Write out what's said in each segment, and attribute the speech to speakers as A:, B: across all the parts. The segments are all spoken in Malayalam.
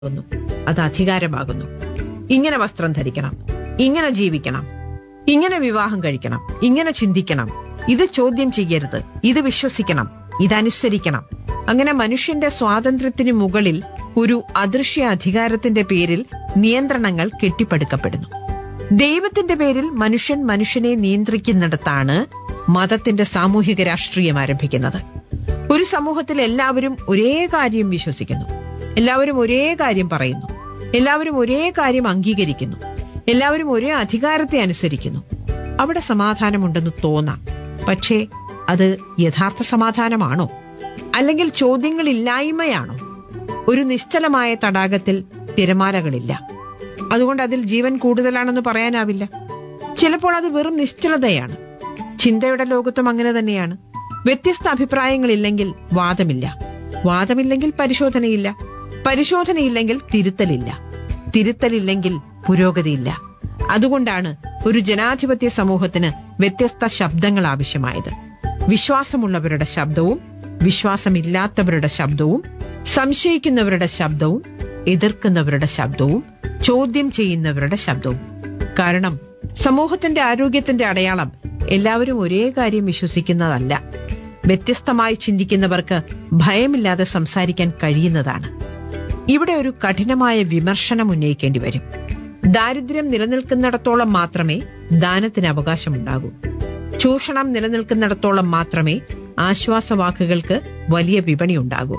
A: ആകുന്നു അത് അധികാരമാകുന്നു ഇങ്ങനെ വസ്ത്രം ധരിക്കണം ഇങ്ങനെ ജീവിക്കണം ഇങ്ങനെ വിവാഹം കഴിക്കണം ഇങ്ങനെ ചിന്തിക്കണം ഇത് ചോദ്യം ചെയ്യരുത് ഇത് വിശ്വസിക്കണം ഇതനുസരിക്കണം അങ്ങനെ മനുഷ്യന്റെ സ്വാതന്ത്ര്യത്തിന് മുകളിൽ ഒരു അദൃശ്യ അധികാരത്തിന്റെ പേരിൽ നിയന്ത്രണങ്ങൾ കെട്ടിപ്പടുക്കപ്പെടുന്നു ദൈവത്തിന്റെ പേരിൽ മനുഷ്യൻ മനുഷ്യനെ നിയന്ത്രിക്കുന്നിടത്താണ് മതത്തിന്റെ സാമൂഹിക രാഷ്ട്രീയം ആരംഭിക്കുന്നത് ഒരു സമൂഹത്തിൽ എല്ലാവരും ഒരേ കാര്യം വിശ്വസിക്കുന്നു എല്ലാവരും ഒരേ കാര്യം പറയുന്നു എല്ലാവരും ഒരേ കാര്യം അംഗീകരിക്കുന്നു എല്ലാവരും ഒരേ അധികാരത്തെ അനുസരിക്കുന്നു അവിടെ സമാധാനമുണ്ടെന്ന് തോന്നാം പക്ഷേ അത് യഥാർത്ഥ സമാധാനമാണോ അല്ലെങ്കിൽ ചോദ്യങ്ങളില്ലായ്മയാണോ ഒരു നിശ്ചലമായ തടാകത്തിൽ തിരമാലകളില്ല അതുകൊണ്ട് അതിൽ ജീവൻ കൂടുതലാണെന്ന് പറയാനാവില്ല ചിലപ്പോൾ അത് വെറും നിശ്ചലതയാണ് ചിന്തയുടെ ലോകത്തും അങ്ങനെ തന്നെയാണ് വ്യത്യസ്ത അഭിപ്രായങ്ങളില്ലെങ്കിൽ വാദമില്ല വാദമില്ലെങ്കിൽ പരിശോധനയില്ല പരിശോധനയില്ലെങ്കിൽ തിരുത്തലില്ല തിരുത്തലില്ലെങ്കിൽ പുരോഗതിയില്ല അതുകൊണ്ടാണ് ഒരു ജനാധിപത്യ സമൂഹത്തിന് വ്യത്യസ്ത ശബ്ദങ്ങൾ ആവശ്യമായത് വിശ്വാസമുള്ളവരുടെ ശബ്ദവും വിശ്വാസമില്ലാത്തവരുടെ ശബ്ദവും സംശയിക്കുന്നവരുടെ ശബ്ദവും എതിർക്കുന്നവരുടെ ശബ്ദവും ചോദ്യം ചെയ്യുന്നവരുടെ ശബ്ദവും കാരണം സമൂഹത്തിന്റെ ആരോഗ്യത്തിന്റെ അടയാളം എല്ലാവരും ഒരേ കാര്യം വിശ്വസിക്കുന്നതല്ല വ്യത്യസ്തമായി ചിന്തിക്കുന്നവർക്ക് ഭയമില്ലാതെ സംസാരിക്കാൻ കഴിയുന്നതാണ് ഇവിടെ ഒരു കഠിനമായ വിമർശനം ഉന്നയിക്കേണ്ടി വരും ദാരിദ്ര്യം നിലനിൽക്കുന്നിടത്തോളം മാത്രമേ ദാനത്തിന് അവകാശമുണ്ടാകൂ ചൂഷണം നിലനിൽക്കുന്നിടത്തോളം മാത്രമേ ആശ്വാസവാക്കുകൾക്ക് വലിയ വിപണി ഉണ്ടാകൂ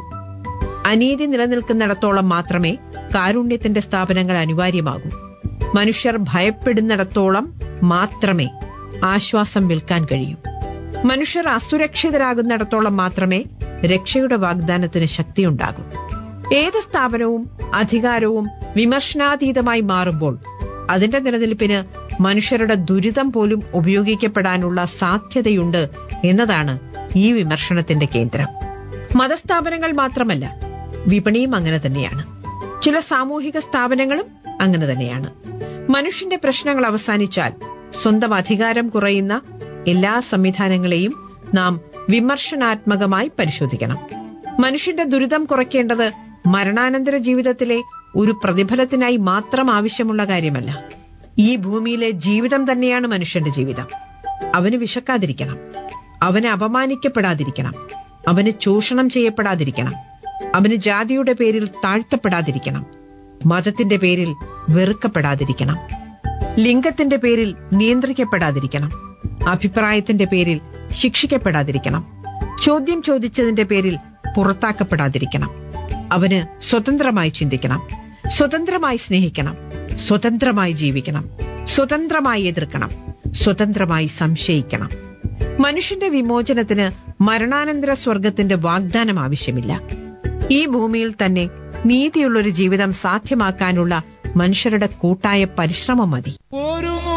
A: അനീതി നിലനിൽക്കുന്നിടത്തോളം മാത്രമേ കാരുണ്യത്തിന്റെ സ്ഥാപനങ്ങൾ അനിവാര്യമാകൂ മനുഷ്യർ ഭയപ്പെടുന്നിടത്തോളം മാത്രമേ ആശ്വാസം വിൽക്കാൻ കഴിയൂ മനുഷ്യർ അസുരക്ഷിതരാകുന്നിടത്തോളം മാത്രമേ രക്ഷയുടെ വാഗ്ദാനത്തിന് ശക്തിയുണ്ടാകൂ ഏത് സ്ഥാപനവും അധികാരവും വിമർശനാതീതമായി മാറുമ്പോൾ അതിന്റെ നിലനിൽപ്പിന് മനുഷ്യരുടെ ദുരിതം പോലും ഉപയോഗിക്കപ്പെടാനുള്ള സാധ്യതയുണ്ട് എന്നതാണ് ഈ വിമർശനത്തിന്റെ കേന്ദ്രം മതസ്ഥാപനങ്ങൾ മാത്രമല്ല വിപണിയും അങ്ങനെ തന്നെയാണ് ചില സാമൂഹിക സ്ഥാപനങ്ങളും അങ്ങനെ തന്നെയാണ് മനുഷ്യന്റെ പ്രശ്നങ്ങൾ അവസാനിച്ചാൽ സ്വന്തം അധികാരം കുറയുന്ന എല്ലാ സംവിധാനങ്ങളെയും നാം വിമർശനാത്മകമായി പരിശോധിക്കണം മനുഷ്യന്റെ ദുരിതം കുറയ്ക്കേണ്ടത് മരണാനന്തര ജീവിതത്തിലെ ഒരു പ്രതിഫലത്തിനായി മാത്രം ആവശ്യമുള്ള കാര്യമല്ല ഈ ഭൂമിയിലെ ജീവിതം തന്നെയാണ് മനുഷ്യന്റെ ജീവിതം അവന് വിശക്കാതിരിക്കണം അവന് അപമാനിക്കപ്പെടാതിരിക്കണം അവന് ചൂഷണം ചെയ്യപ്പെടാതിരിക്കണം അവന് ജാതിയുടെ പേരിൽ താഴ്ത്തപ്പെടാതിരിക്കണം മതത്തിന്റെ പേരിൽ വെറുക്കപ്പെടാതിരിക്കണം ലിംഗത്തിന്റെ പേരിൽ നിയന്ത്രിക്കപ്പെടാതിരിക്കണം അഭിപ്രായത്തിന്റെ പേരിൽ ശിക്ഷിക്കപ്പെടാതിരിക്കണം ചോദ്യം ചോദിച്ചതിന്റെ പേരിൽ പുറത്താക്കപ്പെടാതിരിക്കണം അവന് സ്വതന്ത്രമായി ചിന്തിക്കണം സ്വതന്ത്രമായി സ്നേഹിക്കണം സ്വതന്ത്രമായി ജീവിക്കണം സ്വതന്ത്രമായി എതിർക്കണം സ്വതന്ത്രമായി സംശയിക്കണം മനുഷ്യന്റെ വിമോചനത്തിന് മരണാനന്തര സ്വർഗത്തിന്റെ വാഗ്ദാനം ആവശ്യമില്ല ഈ ഭൂമിയിൽ തന്നെ നീതിയുള്ളൊരു ജീവിതം സാധ്യമാക്കാനുള്ള മനുഷ്യരുടെ കൂട്ടായ പരിശ്രമം മതി
B: ഒരു